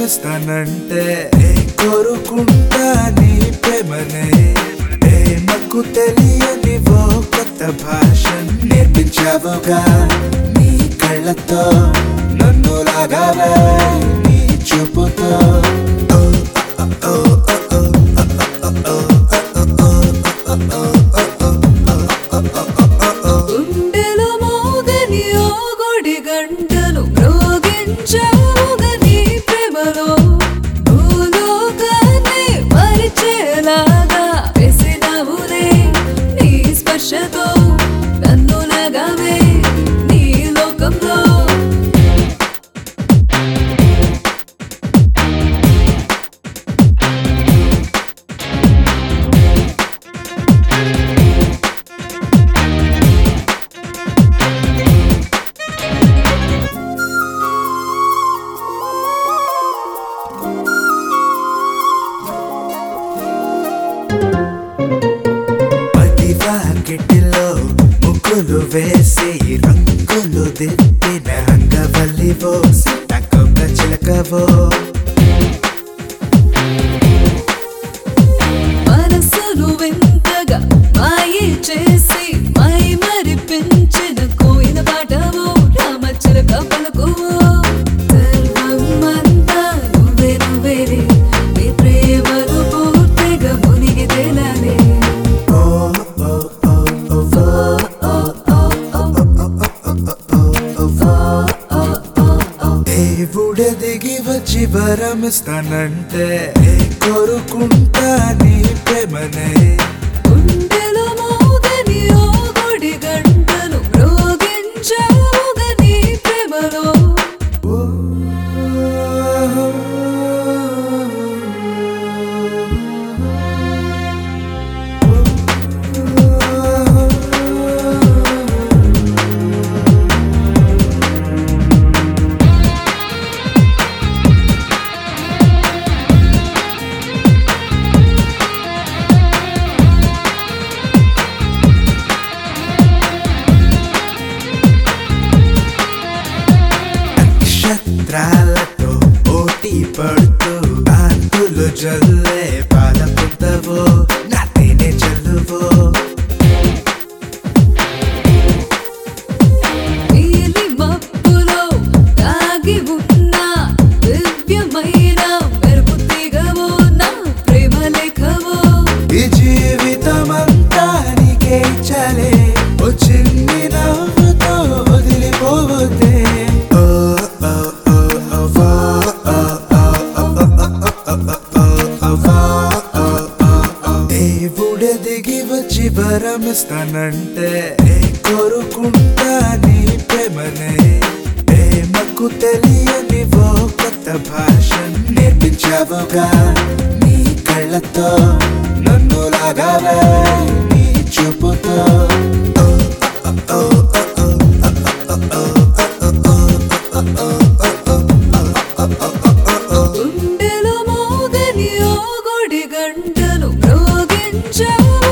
చివరమిస్తానంటే ఏ కోరుకుంటా నీ ప్రేమనే ఏ నాకు తెలియని ఓ కొత్త భాష నేర్పించావుగా నీ కళ్ళతో నన్ను లాగావే నీ చూపుతో ఓ, ఓ, ఓ, ఓ, ఓ, గుండెలో మోగని ఓ గుడి గంటలు మ్రోగించావుగా నీ ప్రేమలో భూలోకాన్ని పరిచేలాగా వేసినావులే నీ స్పర్శతో నన్ను లాగావే నీ లోకంలో పది వాకిటిలో ముగ్గులు వేసి రంగులు దిప్పిన రంగవల్లివో సీతకొక చిలకవో మనసును వింతగా మాయి చేసి మై మరిపించిన కోయిన పాటవో రామచిలక పలుకువో సర్వమంతా నువ్వే నువ్వేలే నీ ప్రేమను పూర్తిగా మునిగి తేలాలే ఓ ఓ ఓ ఓ దేవుడే దిగి వచ్చి వరమిస్తానంటే ఏ కోరుకుంటా నీ ప్రేమనే గుండెలో మోగని ఓ గుడి గంటలు మ్రోగించావుగా నీ ప్రేమలో ఓ నక్షత్రాలతో పోటీ పడుతూ కాంతులు జల్లే పాలపుంతవో నా తేనె జల్లువో నీలి మబ్బులో దాగి ఉన్న దివ్యమైన మెరుపు తీగవో నా ప్రేమ లేఖవో ఈ జీవితమంతా నీకే చలే ఓ చిన్ని నవ్వుతో వదిలిపోవద్దే ఓ ఓ ఓ ఓ ఓ ఓ ఓ ఓ ఓ దేవుడే దిగి వచ్చి వరమిస్తానంటే ఏ కోరుకుంటా నీ ప్రేమనే ప్రేమకు తెలియని ఓ కొత్త భాష నేర్పించావుగా నీ కళ్ళతో నన్ను లాగావే నీ చూపుతో ఓ, ఓ, ఓ, ఓ, గుండెలో మోగని ఓ గుడి గంటలు మ్రోగించావు